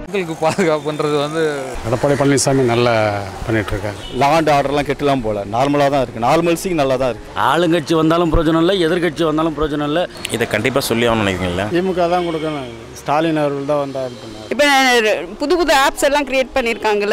மக்களுக்கு பாதுகாப்புன்றது வந்து எடப்பாடி பழனிசாமி நல்லா பண்ணிட்டு இருக்காரு லா அண்ட் ஆர்டர்லாம் கெட்டுலாம் போல நார்மலாக தான் இருக்குது நார்மல்ஸிக்கு நல்லா தான் இருக்குது ஆளுங்கட்சி வந்தாலும் பிரயோஜனம் இல்லை எதிர்கட்சி வந்தாலும் பிரயோஜனம் இல்லை இதை கண்டிப்பாக சொல்லி ஆகணும்னு நினைக்கிறீங்களா திமுக தான் கொடுக்கணும் ஸ்டாலின் அவர்கள் தான் வந்தார் பண்ணார் இப்போ புது புது ஆப்ஸ் எல்லாம் கிரியேட் பண்ணியிருக்காங்கல்ல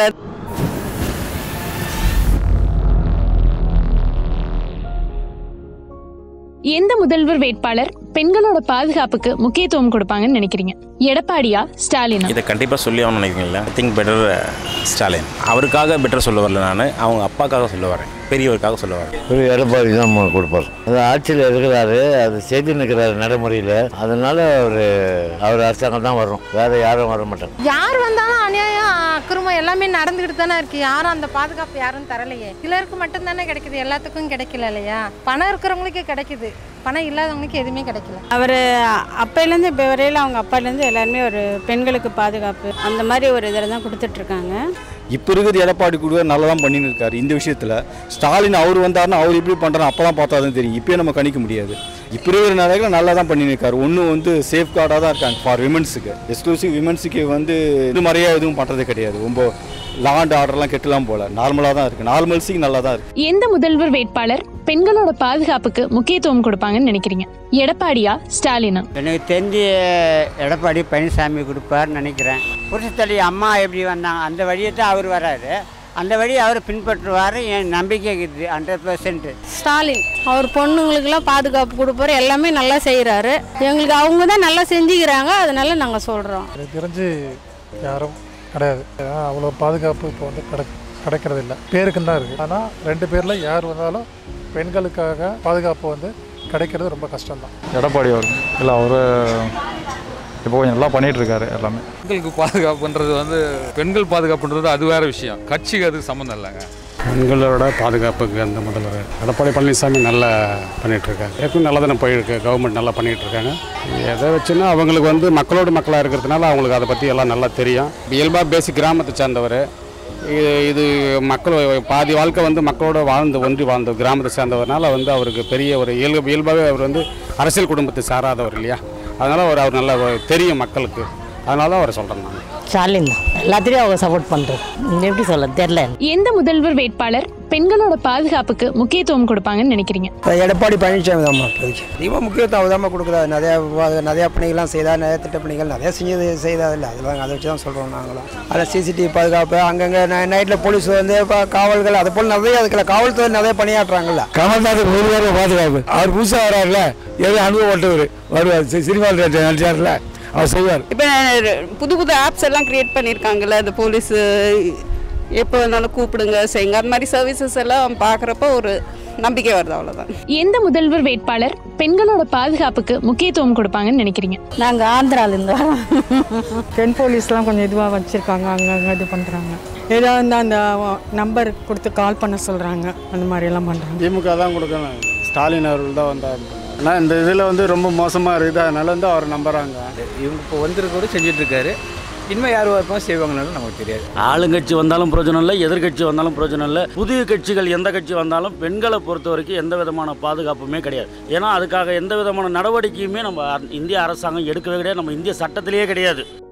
எந்த முதல்வர் வேட்பாளர் பெண்களோட பாதுகாப்புக்கு முக்கியத்துவம் கொடுப்பாங்கன்னு நினைக்கிறீங்க எடப்பாடியா ஸ்டாலினா இதை கண்டிப்பாக சொல்லி ஆகணும்னு நினைக்கிறீங்களா ஐ திங்க் பெட்டர் ஸ்டாலின் அவருக்காக பெட்டர் சொல்ல வரல நான் அவங்க அப்பாக்காக சொல்ல வரேன் பெரியவருக்காக சொல்ல வரேன் ஒரு எடப்பாடி தான் மு- கொடுப்பார் அது ஆட்சியில் இருக்கிறாரு அது செய்து நிற்கிறாரு நடைமுறையில் அதனால அவர் அவர் அரசாங்கம் தான் வரும் வேற யாரும் வர மாட்டாங்க யார் வந்தாலும் அநியாயம் அக்கிரமம் எல்லாமே நடந்துக்கிட்டு தானே இருக்கு யாரும் அந்த பாதுகாப்பு யாரும் தரலையே சிலருக்கு மட்டும் தானே கிடைக்குது எல்லாத்துக்கும் கிடைக்கல இல்லையா பணம் இருக்கிறவங்களுக்கே கிடைக்குது பணம் இல்லாதவங்களுக்கு எதுவுமே கிடைக்கல அவர் அப்பையிலேருந்து இப்போ வரையில் அவங்க அப்பாலேருந்து எல்லாருமே ஒரு பெண்களுக்கு பாதுகாப்பு அந்த மாதிரி ஒரு இதில் தான் கொடுத்துட்ருக்காங்க இப்போ இருக்கிற எடப்பாடி கூட நல்லா தான் பண்ணின்னு இருக்காரு இந்த விஷயத்தில் ஸ்டாலின் அவர் வந்தாருன்னா அவர் எப்படி பண்ணுறாரு அப்போ தான் பார்த்தா தான் தெரியும் இப்போயே நம்ம கணிக்க முடியாது இப்போ இருக்கிற நிலையில நல்லா தான் பண்ணின்னு இருக்காரு ஒன்றும் வந்து சேஃப் கார்டாக தான் இருக்காங்க ஃபார் விமன்ஸுக்கு எக்ஸ்க்ளூசிவ் விமன்ஸுக்கு வந்து இது மாதிரியே எதுவும் பண்ணுறது கிடையாது ரொம்ப லா அண்ட் ஆர்டர்லாம் கெட்டுலாம் போல நார்மலாக தான் இருக்குது நார்மல்ஸிக்கு நல்லா தான் இருக்குது எந்த முதல்வர் வேட்பாளர் பெண்களோட பாதுகாப்புக்கு முக்கியத்துவம் கொடுப்பாங்கன்னு நினைக்கிறீங்க எடப்பாடியா ஸ்டாலினா எனக்கு தெரிஞ்சு எடப்பாடி பழனிசாமி கொடுப்பார்னு நினைக்கிறேன் புருஷத்தலி அம்மா எப்படி வந்தாங்க அந்த வழியை தான் அவர் வராரு அந்த வழியை அவர் பின்பற்றுவார் என் நம்பிக்கை இருக்குது ஹண்ட்ரட் பர்சன்ட் ஸ்டாலின் அவர் பொண்ணுங்களுக்கெல்லாம் பாதுகாப்பு கொடுப்பாரு எல்லாமே நல்லா செய்கிறாரு எங்களுக்கு அவங்க தான் நல்லா செஞ்சுக்கிறாங்க அதனால நாங்கள் சொல்கிறோம் எனக்கு தெரிஞ்சு யாரும் கிடையாது ஏன்னா அவ்வளோ பாதுகாப்பு இப்போ வந்து கிடை கிடைக்கிறது இல்லை பேருக்கு தான் இருக்குது ஆனால் ரெண்டு பேரில் யார் வந்தாலும் பெண்களுக்காக பாதுகாப்பு வந்து கிடைக்கிறது ரொம்ப கஷ்டம்தான் எடப்பாடி அவர் இல்லை அவர் இப்போ கொஞ்சம் நல்லா பண்ணிட்டு இருக்காரு எல்லாமே மக்களுக்கு பாதுகாப்புன்றது வந்து பெண்கள் பாதுகாப்புன்றது அது வேற விஷயம் கட்சிக்கு அது சம்மந்தம் இல்லைங்க பெண்களோட பாதுகாப்புக்கு அந்த முதல்வர் எடப்பாடி பழனிசாமி நல்லா பண்ணிட்டு இருக்காரு ஏற்கனவே நல்லா தானே போயிருக்கு கவர்மெண்ட் நல்லா பண்ணிட்டு இருக்காங்க எதை வச்சுன்னா அவங்களுக்கு வந்து மக்களோட மக்களாக இருக்கிறதுனால அவங்களுக்கு அதை பற்றி எல்லாம் நல்லா தெரியும் இயல்பாக பேசிக் கிராமத்தை சேர்ந்தவர் இது இது மக்கள் பாதி வாழ்க்கை வந்து மக்களோட வாழ்ந்து ஒன்றி வாழ்ந்த கிராமத்தை சேர்ந்தவர்னால வந்து அவருக்கு பெரிய ஒரு இயல்பு இயல்பாகவே அவர் வந்து அரசியல் குடும்பத்தை சாராதவர் இல்லையா அதனால் அவர் அவர் நல்லா தெரியும் மக்களுக்கு அதனால தான் அவரை சொல்கிறேன் நான் ஸ்டாலின் தான் எல்லாத்திலையும் அவங்க சப்போர்ட் பண்ணுறது எப்படி சொல்ல தெரில எந்த முதல்வர் வேட்பாளர் பெண்களோட பாதுகாப்புக்கு முக்கியத்துவம் கொடுப்பாங்கன்னு நினைக்கிறீங்க எடப்பாடி பழனிசாமி தான் அதிகமாக முக்கியத்துவம் அவர் தான் கொடுக்குறாரு நிறையா நிறையா பணிகள்லாம் செய்தார் நிறைய திட்ட பணிகள் நிறையா செஞ்சது செய்தார் இல்லை அதெல்லாம் அதை வச்சு தான் சொல்கிறோம் நாங்களும் அதில் சிசிடிவி பாதுகாப்பு அங்கங்கே நைட்டில் போலீஸ் வந்து இப்போ காவல்கள் அது போல் நிறைய அதுக்குள்ள காவல்துறை நிறைய பணியாற்றுறாங்கல்ல கமல்நாத் ஒரு வாரம் பாதுகாப்பு அவர் புதுசாக வராருல ஏதோ அனுபவப்பட்டவர் வருவார் சினிமாவில் நடிச்சார்ல அவர் செய்வார் இப்போ புது புது ஆப்ஸ் எல்லாம் கிரியேட் பண்ணியிருக்காங்கல்ல இந்த போலீஸ் எப்போ வேணாலும் கூப்பிடுங்க செய்யுங்க அந்த மாதிரி சர்வீசஸ் எல்லாம் பார்க்குறப்ப ஒரு நம்பிக்கை வருது அவ்வளோதான் எந்த முதல்வர் வேட்பாளர் பெண்களோட பாதுகாப்புக்கு முக்கியத்துவம் கொடுப்பாங்கன்னு நினைக்கிறீங்க நாங்கள் ஆந்திராலேருந்து வரோம் பெண் போலீஸ்லாம் கொஞ்சம் இதுவாக வச்சுருக்காங்க அங்கங்கே இது பண்ணுறாங்க ஏதாவது அந்த நம்பர் கொடுத்து கால் பண்ண சொல்கிறாங்க அந்த மாதிரியெல்லாம் பண்ணுறாங்க திமுக தான் கொடுக்கணும் ஸ்டாலின் அவர்கள் தான் வந்தார் ஆனால் இந்த இதில் வந்து ரொம்ப மோசமாக இருக்குது அதனால வந்து அவர் நம்புகிறாங்க இவங்க இப்போ வந்திருக்கோடு செஞ்சுட்டு இருக்காரு இனிமேல் யார் வரப்போ செய்வாங்கன்னு நமக்கு தெரியாது ஆளுங்கட்சி வந்தாலும் பிரயோஜனம் இல்லை எதிர்கட்சி வந்தாலும் பிரயோஜனம் இல்லை புதிய கட்சிகள் எந்த கட்சி வந்தாலும் பெண்களை பொறுத்த வரைக்கும் எந்த விதமான பாதுகாப்புமே கிடையாது ஏன்னா அதுக்காக எந்த விதமான நடவடிக்கையுமே நம்ம அர- இந்திய அரசாங்கம் எடுக்கவே கிடையாது நம்ம இந்திய சட்டத்திலேயே கிடையாது